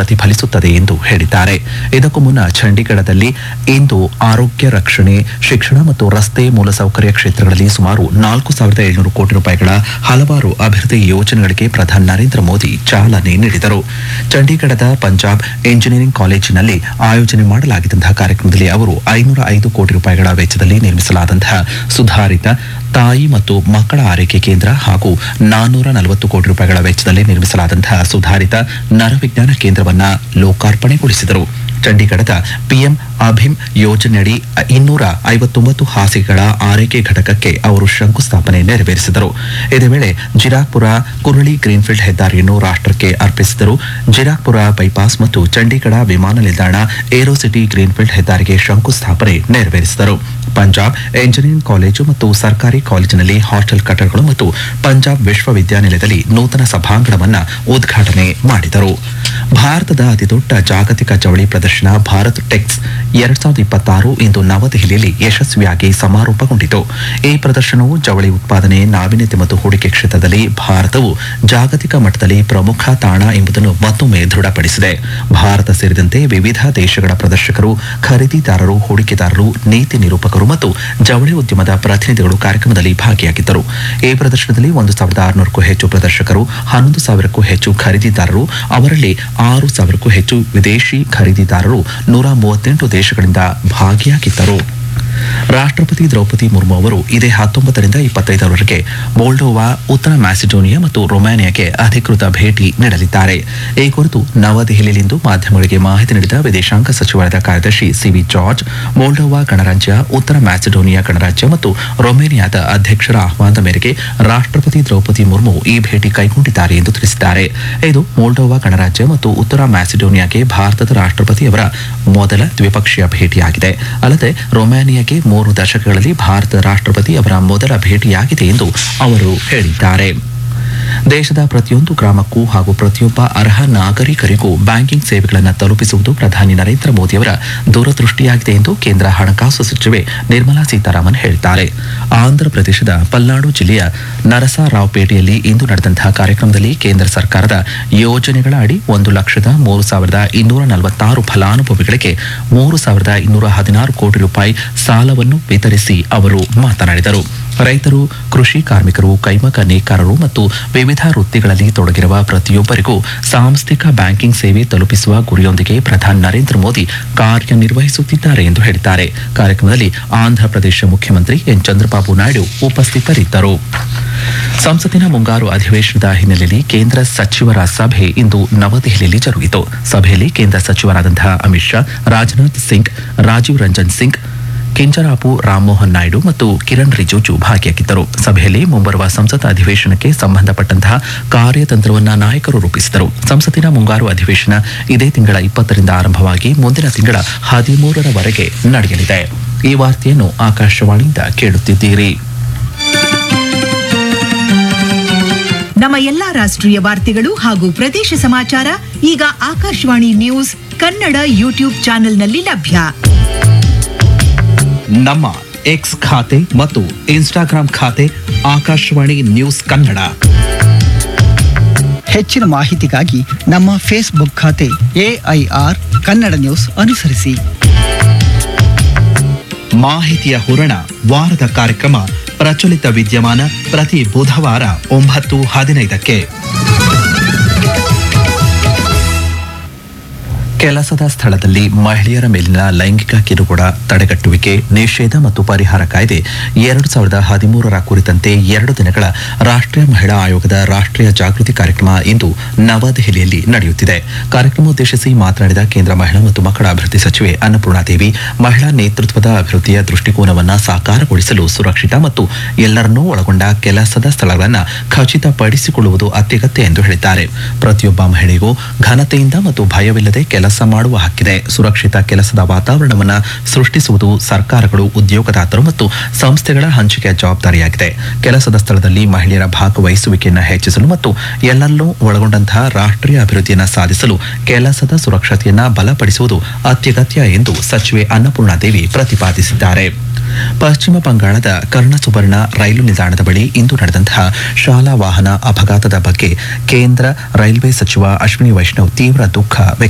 ಪ್ರತಿಫಲಿಸುತ್ತದೆ ಎಂದು ಹೇಳಿದ್ದಾರೆ ಇದಕ್ಕೂ ಮುನ್ನ ಚಂಡೀಗಢದಲ್ಲಿ ಇಂದು ಆರೋಗ್ಯ ರಕ್ಷಣೆ ಶಿಕ್ಷಣ ಮತ್ತು ರಸ್ತೆ ಮೂಲಸೌಕರ್ಯ ಕ್ಷೇತ್ರಗಳಲ್ಲಿ ಸುಮಾರು ನಾಲ್ಕು ಸಾವಿರದ ಏಳ್ನೂರು ಕೋಟಿ ರೂಪಾಯಿಗಳ ಹಲವಾರು ಅಭಿವೃದ್ಧಿ ಯೋಜನೆಗಳಿಗೆ ಪ್ರಧಾನಿ ನರೇಂದ್ರ ಮೋದಿ ಚಾಲನೆ ನೀಡಿದರು ಚಂಡೀಗಢದ ಪಂಜಾಬ್ ಇಂಜಿನಿಯರಿಂಗ್ ಕಾಲೇಜಿನಲ್ಲಿ ಆಯೋಜನೆ ಮಾಡಲಾಗಿದ್ದಂತಹ ಕಾರ್ಯಕ್ರಮದಲ್ಲಿ ಅವರು ಐನೂರ ಐದು ಕೋಟಿ ರೂಪಾಯಿಗಳ ವೆಚ್ಚದಲ್ಲಿ ನಿರ್ಮಿಸಲಾದಂತಹ ಸುಧಾರಿತ ತಾಯಿ ಮತ್ತು ಮಕ್ಕಳ ಆರೈಕೆ ಕೇಂದ್ರ ಹಾಗೂ ನಾನ್ನೂರ ನಲವತ್ತು ಕೋಟಿ ರೂಪಾಯಿಗಳ ವೆಚ್ಚದಲ್ಲಿ ನಿರ್ಮಿಸಲಾದಂತಹ ಸುಧಾರಿತ ನರವಿಜ್ಞಾನ ಕೇಂದ್ರವನ್ನ ಲೋಕಾರ್ಪಣೆಗೊಳಿಸಿದರು ಚಂಡೀಗಢದ ಪಿಎಂ ಅಭಿಮ್ ಯೋಜನೆಯಡಿ ಇನ್ನೂರ ಐವತ್ತೊಂಬತ್ತು ಹಾಸಿಗೆಗಳ ಆರೈಕೆ ಘಟಕಕ್ಕೆ ಅವರು ಶಂಕುಸ್ಥಾಪನೆ ನೆರವೇರಿಸಿದರು ಇದೇ ವೇಳೆ ಜಿರಾಕ್ಪುರ ಕುರಳಿ ಗ್ರೀನ್ಫೀಲ್ಡ್ ಹೆದ್ದಾರಿಯನ್ನು ರಾಷ್ಟ್ರಕ್ಕೆ ಅರ್ಪಿಸಿದರು ಜಿರಾಕ್ಪುರ ಬೈಪಾಸ್ ಮತ್ತು ಚಂಡೀಗಢ ವಿಮಾನ ನಿಲ್ದಾಣ ಏರೋಸಿಟಿ ಗ್ರೀನ್ಫೀಲ್ಡ್ ಹೆದ್ದಾರಿಗೆ ಶಂಕುಸ್ಥಾಪನೆ ನೆರವೇರಿಸಿದರು ಪಂಜಾಬ್ ಎಂಜಿನಿಯರಿಂಗ್ ಕಾಲೇಜು ಮತ್ತು ಸರ್ಕಾರಿ ಕಾಲೇಜಿನಲ್ಲಿ ಹಾಸ್ಟೆಲ್ ಕಟ್ಟಡಗಳು ಮತ್ತು ಪಂಜಾಬ್ ವಿಶ್ವವಿದ್ಯಾನಿಲಯದಲ್ಲಿ ನೂತನ ಸಭಾಂಗಣವನ್ನು ಉದ್ಘಾಟನೆ ಮಾಡಿದರು ಭಾರತದ ಅತಿದೊಡ್ಡ ಜಾಗತಿಕ ಜವಳಿ ಪ್ರದರ್ಶನ ಭಾರತ್ ಟೆಕ್ಸ್ ಎರಡ್ ಸಾವಿರದ ಇಪ್ಪತ್ತಾರು ಇಂದು ನವದೆಹಲಿಯಲ್ಲಿ ಯಶಸ್ವಿಯಾಗಿ ಸಮಾರೋಪಗೊಂಡಿತು ಈ ಪ್ರದರ್ಶನವು ಜವಳಿ ಉತ್ಪಾದನೆ ನಾವೀನ್ಯತೆ ಮತ್ತು ಹೂಡಿಕೆ ಕ್ಷೇತ್ರದಲ್ಲಿ ಭಾರತವು ಜಾಗತಿಕ ಮಟ್ಟದಲ್ಲಿ ಪ್ರಮುಖ ತಾಣ ಎಂಬುದನ್ನು ಮತ್ತೊಮ್ಮೆ ದೃಢಪಡಿಸಿದೆ ಭಾರತ ಸೇರಿದಂತೆ ವಿವಿಧ ದೇಶಗಳ ಪ್ರದರ್ಶಕರು ಖರೀದಿದಾರರು ಹೂಡಿಕೆದಾರರು ನೀತಿ ನಿರೂಪಕರು ಮತ್ತು ಜವಳಿ ಉದ್ಯಮದ ಪ್ರತಿನಿಧಿಗಳು ಕಾರ್ಯಕ್ರಮದಲ್ಲಿ ಭಾಗಿಯಾಗಿದ್ದರು ಈ ಪ್ರದರ್ಶನದಲ್ಲಿ ಒಂದು ಸಾವಿರದ ಆರುನೂರಕ್ಕೂ ಹೆಚ್ಚು ಪ್ರದರ್ಶಕರು ಹನ್ನೊಂದು ಸಾವಿರಕ್ಕೂ ಹೆಚ್ಚು ಖರೀದಿದಾರರು ಅವರಲ್ಲಿ ಆರು ಸಾವಿರಕ್ಕೂ ಹೆಚ್ಚು ವಿದೇಶಿ ಖರೀದಿದಾರರು ನೂರ ಮೂವತ್ತೆಂಟು ದೇಶಗಳಿಂದ ಭಾಗಿಯಾಗಿದ್ದರು ರಾಷ್ಟ್ರಪತಿ ದ್ರೌಪದಿ ಮುರ್ಮು ಅವರು ಇದೇ ಹತ್ತೊಂಬತ್ತರಿಂದ ಇಪ್ಪತ್ತೈದರವರೆಗೆ ಮೋಲ್ಡೋವಾ ಉತ್ತರ ಮ್ಯಾಸಿಡೋನಿಯಾ ಮತ್ತು ರೊಮಾನಿಯಾಗೆ ಅಧಿಕೃತ ಭೇಟಿ ನೀಡಲಿದ್ದಾರೆ ಈ ಕುರಿತು ನವದೆಹಲಿಯಲ್ಲಿಂದು ಮಾಧ್ಯಮಗಳಿಗೆ ಮಾಹಿತಿ ನೀಡಿದ ವಿದೇಶಾಂಗ ಸಚಿವಾಲಯದ ಕಾರ್ಯದರ್ಶಿ ಸಿವಿ ಜಾರ್ಜ್ ಮೋಲ್ಡೋವಾ ಗಣರಾಜ್ಯ ಉತ್ತರ ಮ್ಯಾಸಿಡೋನಿಯಾ ಗಣರಾಜ್ಯ ಮತ್ತು ರೊಮೇನಿಯಾದ ಅಧ್ಯಕ್ಷರ ಆಹ್ವಾನದ ಮೇರೆಗೆ ರಾಷ್ಟ್ರಪತಿ ದ್ರೌಪದಿ ಮುರ್ಮು ಈ ಭೇಟಿ ಕೈಗೊಂಡಿದ್ದಾರೆ ಎಂದು ತಿಳಿಸಿದ್ದಾರೆ ಇದು ಮೋಲ್ಡೋವಾ ಗಣರಾಜ್ಯ ಮತ್ತು ಉತ್ತರ ಮ್ಯಾಸಿಡೋನಿಯಾಗೆ ಭಾರತದ ರಾಷ್ಟ್ರಪತಿಯವರ ಮೊದಲ ದ್ವಿಪಕ್ಷೀಯ ಭೇಟಿಯಾಗಿದೆ ಅಲ್ಲದೆ ರೊಮಾನಿಯಾಗೆ ಮೂರು ದಶಕಗಳಲ್ಲಿ ಭಾರತದ ರಾಷ್ಟ್ರಪತಿ ಅವರ ಮೊದಲ ಭೇಟಿಯಾಗಿದೆ ಎಂದು ಅವರು ಹೇಳಿದ್ದಾರೆ ದೇಶದ ಪ್ರತಿಯೊಂದು ಗ್ರಾಮಕ್ಕೂ ಹಾಗೂ ಪ್ರತಿಯೊಬ್ಬ ಅರ್ಹ ನಾಗರಿಕರಿಗೂ ಬ್ಯಾಂಕಿಂಗ್ ಸೇವೆಗಳನ್ನು ತಲುಪಿಸುವುದು ಪ್ರಧಾನಿ ನರೇಂದ್ರ ಮೋದಿಯವರ ದೂರದೃಷ್ಟಿಯಾಗಿದೆ ಎಂದು ಕೇಂದ್ರ ಹಣಕಾಸು ಸಚಿವೆ ನಿರ್ಮಲಾ ಸೀತಾರಾಮನ್ ಹೇಳಿದ್ದಾರೆ ಆಂಧ್ರಪ್ರದೇಶದ ಪಲ್ನಾಡು ಜಿಲ್ಲೆಯ ನರಸರಾವ್ಪೇಟೆಯಲ್ಲಿ ಇಂದು ನಡೆದಂತಹ ಕಾರ್ಯಕ್ರಮದಲ್ಲಿ ಕೇಂದ್ರ ಸರ್ಕಾರದ ಯೋಜನೆಗಳ ಅಡಿ ಒಂದು ಲಕ್ಷದ ಮೂರು ಸಾವಿರದ ಇನ್ನೂರ ನಲವತ್ತಾರು ಫಲಾನುಭವಿಗಳಿಗೆ ಮೂರು ಸಾವಿರದ ಇನ್ನೂರ ಹದಿನಾರು ಕೋಟಿ ರೂಪಾಯಿ ಸಾಲವನ್ನು ವಿತರಿಸಿ ಅವರು ಮಾತನಾಡಿದರು ರೈತರು ಕೃಷಿ ಕಾರ್ಮಿಕರು ಕೈಮಗ್ಗ ನೇಕಾರರು ಮತ್ತು ವಿವಿಧ ವೃತ್ತಿಗಳಲ್ಲಿ ತೊಡಗಿರುವ ಪ್ರತಿಯೊಬ್ಬರಿಗೂ ಸಾಂಸ್ಥಿಕ ಬ್ಯಾಂಕಿಂಗ್ ಸೇವೆ ತಲುಪಿಸುವ ಗುರಿಯೊಂದಿಗೆ ಪ್ರಧಾನಿ ನರೇಂದ್ರ ಮೋದಿ ಕಾರ್ಯನಿರ್ವಹಿಸುತ್ತಿದ್ದಾರೆ ಎಂದು ಹೇಳಿದ್ದಾರೆ ಕಾರ್ಯಕ್ರಮದಲ್ಲಿ ಆಂಧ್ರಪ್ರದೇಶ ಮುಖ್ಯಮಂತ್ರಿ ಎನ್ ಚಂದ್ರಬಾಬು ನಾಯ್ಡು ಉಪಸ್ಥಿತರಿದ್ದರು ಸಂಸತ್ತಿನ ಮುಂಗಾರು ಅಧಿವೇಶನದ ಹಿನ್ನೆಲೆಯಲ್ಲಿ ಕೇಂದ್ರ ಸಚಿವರ ಸಭೆ ಇಂದು ನವದೆಹಲಿಯಲ್ಲಿ ಜರುಗಿತು ಸಭೆಯಲ್ಲಿ ಕೇಂದ್ರ ಸಚಿವರಾದಂತಹ ಅಮಿತ್ ಶಾ ರಾಜನಾಥ್ ಸಿಂಗ್ ರಾಜೀವ್ ರಂಜನ್ ಸಿಂಗ್ ಕಿಂಜರಾಪು ರಾಮಮೋಹನ್ ನಾಯ್ಡು ಮತ್ತು ಕಿರಣ್ ರಿಜಿಜು ಭಾಗಿಯಾಗಿದ್ದರು ಸಭೆಯಲ್ಲಿ ಮುಂಬರುವ ಸಂಸತ್ ಅಧಿವೇಶನಕ್ಕೆ ಸಂಬಂಧಪಟ್ಟಂತಹ ಕಾರ್ಯತಂತ್ರವನ್ನ ನಾಯಕರು ರೂಪಿಸಿದರು ಸಂಸತ್ತಿನ ಮುಂಗಾರು ಅಧಿವೇಶನ ಇದೇ ತಿಂಗಳ ಇಪ್ಪತ್ತರಿಂದ ಆರಂಭವಾಗಿ ಮುಂದಿನ ತಿಂಗಳ ಹದಿಮೂರರವರೆಗೆ ನಡೆಯಲಿದೆ ಈ ವಾರ್ತೆಯನ್ನು ಆಕಾಶವಾಣಿಯಿಂದ ಕೇಳುತ್ತಿದ್ದೀರಿ ನಮ್ಮ ಎಲ್ಲಾ ರಾಷ್ಟ್ರೀಯ ವಾರ್ತೆಗಳು ಹಾಗೂ ಪ್ರದೇಶ ಸಮಾಚಾರ ಈಗ ಆಕಾಶವಾಣಿ ನ್ಯೂಸ್ ಕನ್ನಡ ಯೂಟ್ಯೂಬ್ ಚಾನೆಲ್ನಲ್ಲಿ ಲಭ್ಯ ನಮ್ಮ ಎಕ್ಸ್ ಖಾತೆ ಮತ್ತು ಇನ್ಸ್ಟಾಗ್ರಾಂ ಖಾತೆ ಆಕಾಶವಾಣಿ ನ್ಯೂಸ್ ಕನ್ನಡ ಹೆಚ್ಚಿನ ಮಾಹಿತಿಗಾಗಿ ನಮ್ಮ ಫೇಸ್ಬುಕ್ ಖಾತೆ ಎಐಆರ್ ಕನ್ನಡ ನ್ಯೂಸ್ ಅನುಸರಿಸಿ ಮಾಹಿತಿಯ ಹೂರಣ ವಾರದ ಕಾರ್ಯಕ್ರಮ ಪ್ರಚಲಿತ ವಿದ್ಯಮಾನ ಪ್ರತಿ ಬುಧವಾರ ಒಂಬತ್ತು ಹದಿನೈದಕ್ಕೆ ಕೆಲಸದ ಸ್ಥಳದಲ್ಲಿ ಮಹಿಳೆಯರ ಮೇಲಿನ ಲೈಂಗಿಕ ಕಿರುಕುಳ ತಡೆಗಟ್ಟುವಿಕೆ ನಿಷೇಧ ಮತ್ತು ಪರಿಹಾರ ಕಾಯ್ದೆ ಎರಡು ಸಾವಿರದ ಹದಿಮೂರರ ಕುರಿತಂತೆ ಎರಡು ದಿನಗಳ ರಾಷ್ಟ್ರೀಯ ಮಹಿಳಾ ಆಯೋಗದ ರಾಷ್ಟ್ರೀಯ ಜಾಗೃತಿ ಕಾರ್ಯಕ್ರಮ ಇಂದು ನವದೆಹಲಿಯಲ್ಲಿ ನಡೆಯುತ್ತಿದೆ ಕಾರ್ಯಕ್ರಮ ಉದ್ದೇಶಿಸಿ ಮಾತನಾಡಿದ ಕೇಂದ್ರ ಮಹಿಳಾ ಮತ್ತು ಮಕ್ಕಳ ಅಭಿವೃದ್ಧಿ ಸಚಿವೆ ಅನ್ನಪೂರ್ಣಾದೇವಿ ಮಹಿಳಾ ನೇತೃತ್ವದ ಅಭಿವೃದ್ಧಿಯ ದೃಷ್ಟಿಕೋನವನ್ನು ಸಾಕಾರಗೊಳಿಸಲು ಸುರಕ್ಷಿತ ಮತ್ತು ಎಲ್ಲರನ್ನೂ ಒಳಗೊಂಡ ಕೆಲಸದ ಸ್ಥಳಗಳನ್ನು ಖಚಿತಪಡಿಸಿಕೊಳ್ಳುವುದು ಅತ್ಯಗತ್ಯ ಎಂದು ಹೇಳಿದ್ದಾರೆ ಪ್ರತಿಯೊಬ್ಬ ಮಹಿಳೆಗೂ ಘನತೆಯಿಂದ ಮತ್ತು ಭಯವಿಲ್ಲದೆ ಕೆಲಸ ಮಾಡುವ ಹಕ್ಕಿದೆ ಸುರಕ್ಷಿತ ಕೆಲಸದ ವಾತಾವರಣವನ್ನು ಸೃಷ್ಟಿಸುವುದು ಸರ್ಕಾರಗಳು ಉದ್ಯೋಗದಾತರು ಮತ್ತು ಸಂಸ್ಥೆಗಳ ಹಂಚಿಕೆಯ ಜವಾಬ್ದಾರಿಯಾಗಿದೆ ಕೆಲಸದ ಸ್ಥಳದಲ್ಲಿ ಮಹಿಳೆಯರ ಭಾಗವಹಿಸುವಿಕೆಯನ್ನು ಹೆಚ್ಚಿಸಲು ಮತ್ತು ಎಲ್ಲರನ್ನೂ ಒಳಗೊಂಡಂತಹ ರಾಷ್ಟ್ರೀಯ ಅಭಿವೃದ್ಧಿಯನ್ನು ಸಾಧಿಸಲು ಕೆಲಸದ ಸುರಕ್ಷತೆಯನ್ನು ಬಲಪಡಿಸುವುದು ಅತ್ಯಗತ್ಯ ಎಂದು ಸಚಿವೆ ಅನ್ನಪೂರ್ಣಾದೇವಿ ಪ್ರತಿಪಾದಿಸಿದ್ದಾರೆ ಪಶ್ಚಿಮ ಬಂಗಾಳದ ಕರ್ಣಸುವರ್ಣ ರೈಲು ನಿಲ್ದಾಣದ ಬಳಿ ಇಂದು ನಡೆದಂತಹ ಶಾಲಾ ವಾಹನ ಅಪಘಾತದ ಬಗ್ಗೆ ಕೇಂದ್ರ ರೈಲ್ವೆ ಸಚಿವ ಅಶ್ವಿನಿ ವೈಷ್ಣವ್ ತೀವ್ರ ದುಃಖ ವ್ಯಕ್ತಪಡಿಸಿದ್ದಾರೆ